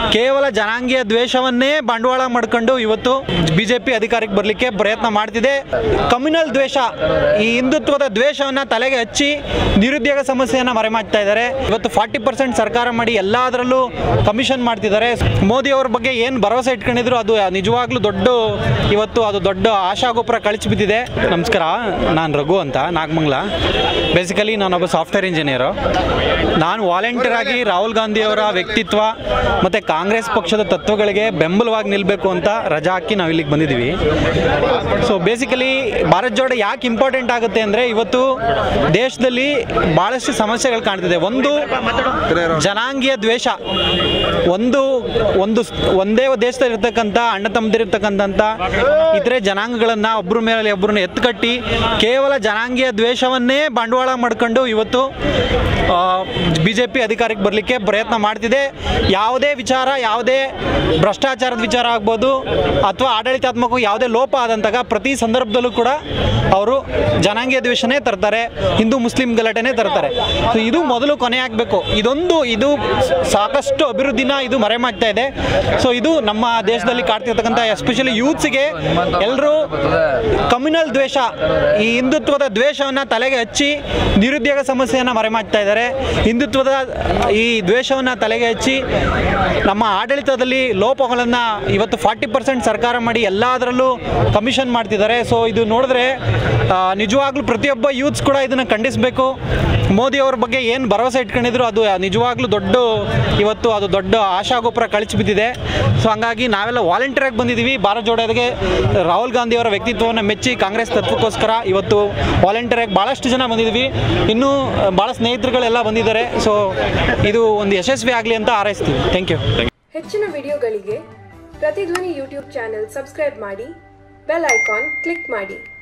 ಕೇವಲ ಜನಾಂಗೀಯ ದ್ವೇಷವನ್ನೇ ಬಂಡವಾಳ ಮಾಡ್ಕೊಂಡು ಇವತ್ತು ಬಿಜೆಪಿ ಅಧಿಕಾರಕ್ಕೆ ಬರಲಿಕ್ಕೆ ಪ್ರಯತ್ನ ಮಾಡ್ತಿದೆ ಕಮ್ಯುನಲ್ ದ್ವೇಷ ಈ ಹಿಂದುತ್ವದ ದ್ವೇಷವನ್ನ ತಲೆಗೆ ಹಚ್ಚಿ ನಿರುದ್ಯೋಗ ಸಮಸ್ಯೆಯನ್ನ ಮರೆಮಾಚ್ತಾ ಇದ್ದಾರೆ ಇವತ್ತು ಫಾರ್ಟಿ ಪರ್ಸೆಂಟ್ ಸರ್ಕಾರ ಮಾಡಿ ಎಲ್ಲದರಲ್ಲೂ ಕಮಿಷನ್ ಮಾಡ್ತಿದ್ದಾರೆ ಮೋದಿ ಅವ್ರ ಬಗ್ಗೆ ಏನು ಭರವಸೆ ಇಟ್ಕೊಂಡಿದ್ರು ಅದು ನಿಜವಾಗ್ಲೂ ದೊಡ್ಡ ಇವತ್ತು ಅದು ದೊಡ್ಡ ಆಶಾಗೋಪುರ ಕಳಿಸಿ ಬಿದ್ದಿದೆ ನಮಸ್ಕಾರ ನಾನು ರಘು ಅಂತ ನಾಗಮಂಗ್ಲ ಬೇಸಿಕಲಿ ನಾನೊಬ್ಬ ಸಾಫ್ಟ್ವೇರ್ ಇಂಜಿನಿಯರು ನಾನು ವಾಲಂಟಿಯರ್ ಆಗಿ ರಾಹುಲ್ ಗಾಂಧಿ ಅವರ ವ್ಯಕ್ತಿತ್ವ ಮತ್ತು ಕಾಂಗ್ರೆಸ್ ಪಕ್ಷದ ತತ್ವಗಳಿಗೆ ಬೆಂಬಲವಾಗಿ ನಿಲ್ಲಬೇಕು ಅಂತ ರಜಾ ಹಾಕಿ ನಾವು ಇಲ್ಲಿಗೆ ಬಂದಿದ್ದೀವಿ ಸೊ ಬೇಸಿಕಲಿ ಭಾರತ್ ಜೋಡೋ ಯಾಕೆ ಇಂಪಾರ್ಟೆಂಟ್ ಆಗುತ್ತೆ ಅಂದರೆ ಇವತ್ತು ದೇಶದಲ್ಲಿ ಭಾಳಷ್ಟು ಸಮಸ್ಯೆಗಳು ಕಾಣ್ತಿದೆ ಒಂದು ಜನಾಂಗೀಯ ದ್ವೇಷ ಒಂದು ಒಂದು ಒಂದೇ ದೇಶದಲ್ಲಿ ಇರ್ತಕ್ಕಂಥ ಅಣ್ಣ ತಮ್ಮದಿರ್ತಕ್ಕಂಥ ಇತರೆ ಜನಾಂಗಗಳನ್ನ ಒಬ್ಬರ ಮೇಲೆ ಒಬ್ಬರನ್ನ ಎತ್ಕಟ್ಟಿ ಕೇವಲ ಜನಾಂಗೀಯ ದ್ವೇಷವನ್ನೇ ಬಂಡವಾಳ ಮಾಡ್ಕೊಂಡು ಇವತ್ತು ಬಿ ಜೆ ಪಿ ಅಧಿಕಾರಕ್ಕೆ ಬರಲಿಕ್ಕೆ ಪ್ರಯತ್ನ ಮಾಡ್ತಿದೆ ಯಾವುದೇ ವಿಚಾರ ಯಾವುದೇ ಭ್ರಷ್ಟಾಚಾರದ ವಿಚಾರ ಆಗ್ಬೋದು ಅಥವಾ ಆಡಳಿತಾತ್ಮಕ ಯಾವುದೇ ಲೋಪ ಆದಂತಾಗ ಪ್ರತಿ ಸಂದರ್ಭದಲ್ಲೂ ಕೂಡ ಅವರು ಜನಾಂಗೀಯ ದ್ವೇಷನೇ ತರ್ತಾರೆ ಹಿಂದೂ ಮುಸ್ಲಿಂ ಗಲಾಟೆನೇ ತರ್ತಾರೆ ಸೊ ಇದು ಮೊದಲು ಕೊನೆ ಆಗಬೇಕು ಇದೊಂದು ಇದು ಸಾಕಷ್ಟು ಅಭಿವೃದ್ಧಿನ ಇದು ಮರೆಮಾಗ್ತಾ ಇದೆ ಸೊ ಇದು ನಮ್ಮ ದೇಶದಲ್ಲಿ ಕಾಡ್ತಿರ್ತಕ್ಕಂಥ ಎಸ್ಪೆಷಲಿ ಯೂತ್ಸ್ಗೆ ಎಲ್ಲರೂ ಕಮ್ಯುನಲ್ ದ್ವೇಷ ಈ ಹಿಂದುತ್ವದ ದ್ವೇಷವನ್ನ ತಲೆಗೆ ಹಚ್ಚಿ ನಿರುದ್ಯೋಗ ಸಮಸ್ಯೆಯನ್ನ ಮರೆಮಾಚ್ತಾ ಇದ್ದಾರೆ ಹಿಂದುತ್ವದ ಈ ದ್ವೇಷವನ್ನ ತಲೆಗೆ ಹಚ್ಚಿ ನಮ್ಮ ಆಡಳಿತದಲ್ಲಿ ಲೋಪಗಳನ್ನು ಇವತ್ತು ಫಾರ್ಟಿ ಪರ್ಸೆಂಟ್ ಸರ್ಕಾರ ಮಾಡಿ ಎಲ್ಲದರಲ್ಲೂ ಕಮಿಷನ್ ಮಾಡ್ತಿದ್ದಾರೆ ಸೊ ಇದು ನೋಡಿದ್ರೆ ಆ, ನಿಜವಾಗ್ಲೂ ಪ್ರತಿಯೊಬ್ಬ ಯೂತ್ಸ್ ಕೂಡ ಇದನ್ನು ಖಂಡಿಸಬೇಕು ಮೋದಿ ಅವ್ರ ಬಗ್ಗೆ ಏನು ಭರವಸೆ ಇಟ್ಕೊಂಡಿದ್ರು ಅದು ನಿಜವಾಗ್ಲೂ ದೊಡ್ಡ ಇವತ್ತು ಅದು ದೊಡ್ಡ ಆಶಾಗೋಪುರ ಕಳಿಸಿ ಬಿದ್ದಿದೆ ಸೊ ಹಂಗಾಗಿ ನಾವೆಲ್ಲ ವಾಲಂಟಿಯರ್ ಆಗಿ ಬಂದಿದ್ದೀವಿ ಭಾರತ್ ಜೋಡೋಗೆ ರಾಹುಲ್ ಗಾಂಧಿ ಅವರ ವ್ಯಕ್ತಿತ್ವವನ್ನು ಮೆಚ್ಚಿ ಕಾಂಗ್ರೆಸ್ ತತ್ವಕ್ಕೋಸ್ಕರ ಇವತ್ತು ವಾಲಂಟಿಯರ್ ಆಗಿ ಭಾಳಷ್ಟು ಜನ ಬಂದಿದ್ದೀವಿ ಇನ್ನೂ ಭಾಳ ಸ್ನೇಹಿತರುಗಳೆಲ್ಲ ಬಂದಿದ್ದಾರೆ ಸೊ ಇದು ಒಂದು ಯಶಸ್ವಿ ಆಗಲಿ ಅಂತ ಹಾರೈಸ್ತೀವಿ ಥ್ಯಾಂಕ್ ಯು ಹೆಚ್ಚಿನ ವಿಡಿಯೋಗಳಿಗೆ ಪ್ರತಿಧ್ವನಿ ಯೂಟ್ಯೂಬ್ ಚಾನೆಲ್ ಸಬ್ಸ್ಕ್ರೈಬ್ ಮಾಡಿ ಬೆಲ್ ಐಕಾನ್ ಕ್ಲಿಕ್ ಮಾಡಿ